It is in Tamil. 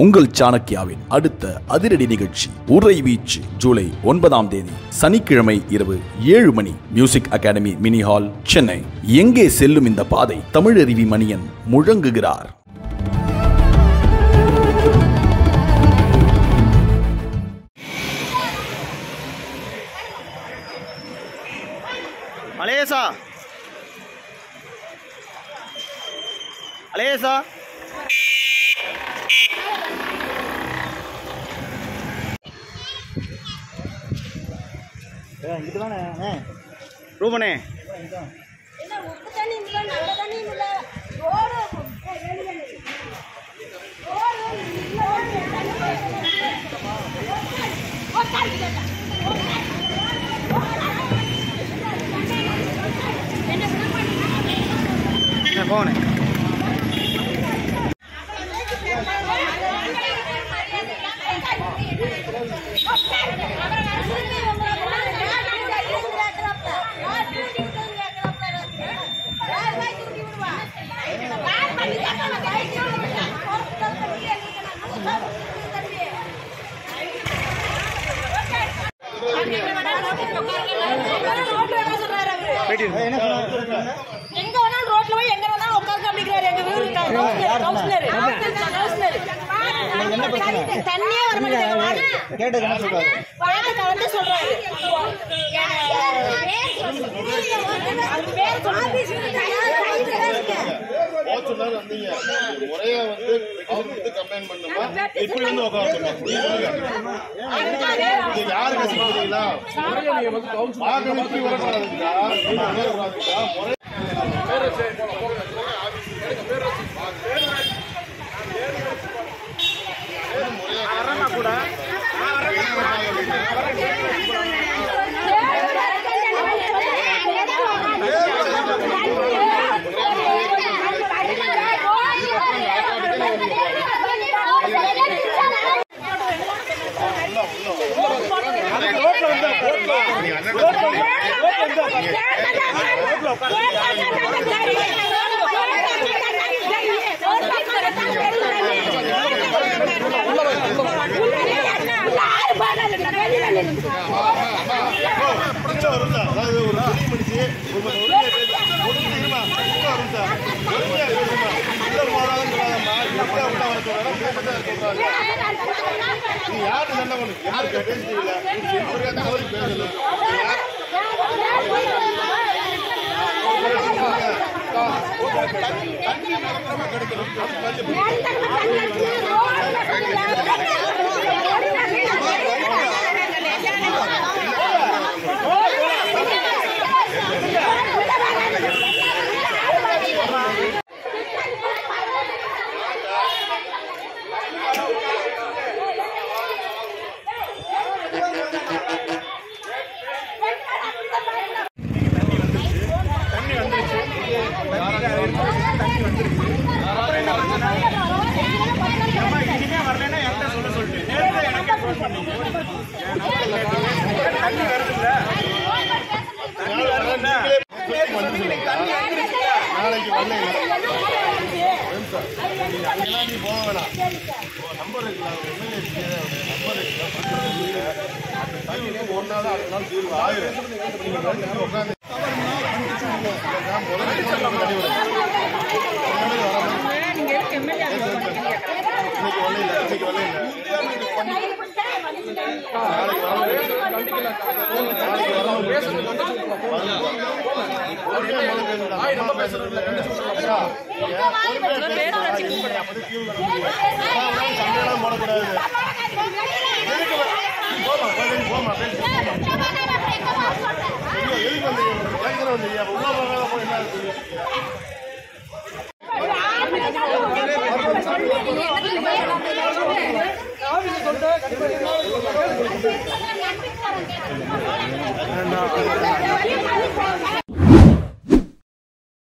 உங்கள் சாணக்கியாவின் அடுத்த அதிரடி நிகழ்ச்சி உரை வீச்சு ஜூலை ஒன்பதாம் தேதி சனிக்கிழமை இரவு ஏழு மணி music academy mini hall Chennai எங்கே செல்லும் இந்த பாதை தமிழருவி மணியன் முழங்குகிறார் அலேசா அலேசா ரூபனே என்ன உப்பு தண்ணி இல்லை நல்ல தண்ணி இல்லை ரோடு வெளியே ரோடு என்ன போனே எங்க வேணாலும் ரோட்ல போய் எங்க வேணாலும் உட்காந்து அப்படிங்கிறாரு எங்க வீடு கவுன்சிலர் கவுன்சிலர் தண்ணியே வர மாட்டேங்குது கேட்டது என்ன சொல்றாரு வாங்க கலந்து சொல்றாரு அது பேர் சொன்னாரு வந்தீங்க முறையா வந்து பெட்டிஷன் கொடுத்து கம்ப்ளைண்ட் பண்ணுமா இப்படி வந்து உட்காந்துருங்க இது யாரு கசிக்கிறீங்களா பார்க்க வச்சு வரக்கூடாதுங்களா வரக்கூடாதுங்களா முறை பிரச்சனை வரும் சார் அதாவது ஒரு துணி பிடிச்சு ஒரு ஒரு ஒழுங்கு இருமா பிரச்சனை வரும் சார் ஒழுங்கா பேசுமா உள்ள போறாங்கன்னு சொல்லாதம்மா எப்ப உள்ள வர சொல்றாங்க பேசதான் சொல்றாங்க நீ யாரு சண்டை பண்ணு யாரு பேச தெரியல அவருக்கு தான் அவருக்கு பேசல நாளைக்கு வரல அங்கெல்லாம் நீ போக வேணாம் நம்பர் இருக்குல்ல எம்எல்ஏ நம்பர் இருக்குல்ல அந்த தண்ணிக்கு ஒரு நாள் அடுத்த நாள் தீர்வு ஆயிரம் நீங்க வந்து உட்காந்து இன்னைக்கு வரல இல்லை இன்னைக்கு வரல இல்லை நாளைக்கு வரல சொல்லிட்டு